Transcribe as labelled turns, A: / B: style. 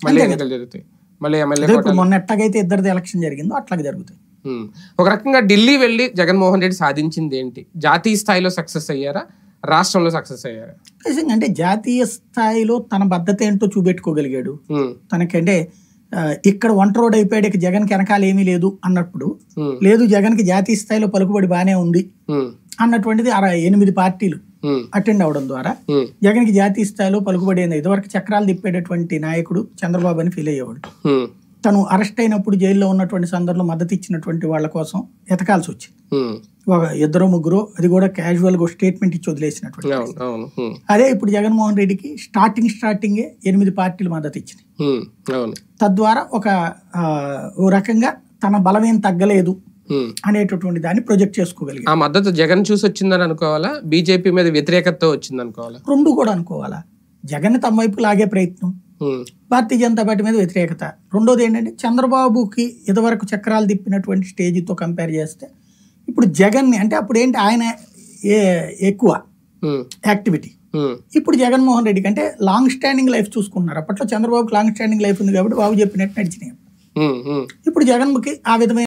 A: మళ్ళీ
B: అంతే
A: ఎన్నికలు జరుగుతాయి మళ్ళీ ఎమ్మెల్యే
B: అదే ఇప్పుడు మొన్న ఎట్టగైతే ఇద్దరిది ఎలక్షన్ జరిగిందో అట్లాగే జరుగుతాయి
A: ఉమ్. ఒక రకంగా ఢిల్లీ వెళ్ళి జగన్మోహన్ రెడ్డి సాధించింది ఏంటి జాతీయ స్థాయిలో సక్సెస్ అయ్యారా రాష్ట్రంలో సక్సెస్ అయ్యారా
B: నిజంగా అంటే జాతీయ స్థాయిలో తన బద్దత ఏంటో చూపెట్టుకోగలిగాడు
A: ఉమ్,
B: తనకంటే ఆ, ఇక్కడ వంట రోడ్ అయిపోయాడు ఇక జగన్కి వెనకాల ఏమీ లేదు అన్నప్పుడు
A: ఉమ్,
B: లేదు జగన్కి జాతీయ స్థాయిలో పలుకుబడి బాగానే ఉంది
A: ఉమ్,
B: అన్నటువంటిది అర ఎనిమిది పార్టీలు
A: ఉమ్,
B: అటెండ్ అవడం ద్వారా
A: ఉమ్,
B: జగన్కి జాతీయ స్థాయిలో పలుకుబడి అయింది ఇదివరకు చక్రాలు తిప్పేటటువంటి నాయకుడు చంద్రబాబు అని ఫీల్ అయ్యేవాడు
A: ఉమ్,
B: తను అరెస్ట్ అయినప్పుడు జైల్లో ఉన్నటువంటి సందర్భంలో మద్దతు ఇచ్చినటువంటి వాళ్ళ కోసం ఎతకాల్సి వచ్చింది
A: ఉమ్.
B: ఒక ఇద్దరు ముగ్గురు అది కూడా క్యాజువల్గా స్టేట్మెంట్ ఇచ్చి వదిలేసినటువంటి
A: అవును అవును ఉమ్,
B: అదే ఇప్పుడు జగన్మోహన్ రెడ్డికి స్టార్టింగ్ స్టార్టింగే ఎనిమిది పార్టీలు మద్దతు ఇచ్చినాయి
A: ఉమ్, అవును
B: తద్వారా ఒక ఆ, ఓ రకంగా తన బలమేం తగ్గలేదు
A: ఉమ్.
B: అనేటటువంటి దాన్ని ప్రొజెక్ట్ చేసుకోగలిగాడు
A: ఆ మద్దతు జగన్ చూసి వచ్చిందని అనుకోవాలా బీజేపీ మీద వ్యతిరేకతతో వచ్చింది అనుకోవాలా
B: రెండు కూడా అనుకోవాలా జగన్ తమ వైపు లాగే ప్రయత్నం
A: ఉమ్,
B: భారతీయ జనతా పార్టీ మీద వ్యతిరేకత రెండోది ఏంటంటే చంద్రబాబుకి ఇదివరకు చక్రాలు తిప్పినటువంటి స్టేజ్తో కంపేర్ చేస్తే ఇప్పుడు జగన్ని అంటే అప్పుడు ఏంటి ఆయన ఏ ఎక్కువ
A: ఉమ్,
B: యాక్టివిటీ
A: ఉమ్,
B: ఇప్పుడు జగన్మోహన్ రెడ్డికి అంటే లాంగ్ స్టాండింగ్ లైఫ్ చూసుకున్నారు అప్పట్లో చంద్రబాబుకి లాంగ్ స్టాండింగ్ లైఫ్ ఉంది కాబట్టి బాబు చెప్పినట్టు నడిచినాయి
A: ఉమ్, ఉమ్.
B: ఇప్పుడు జగన్కి ఆ విధమైన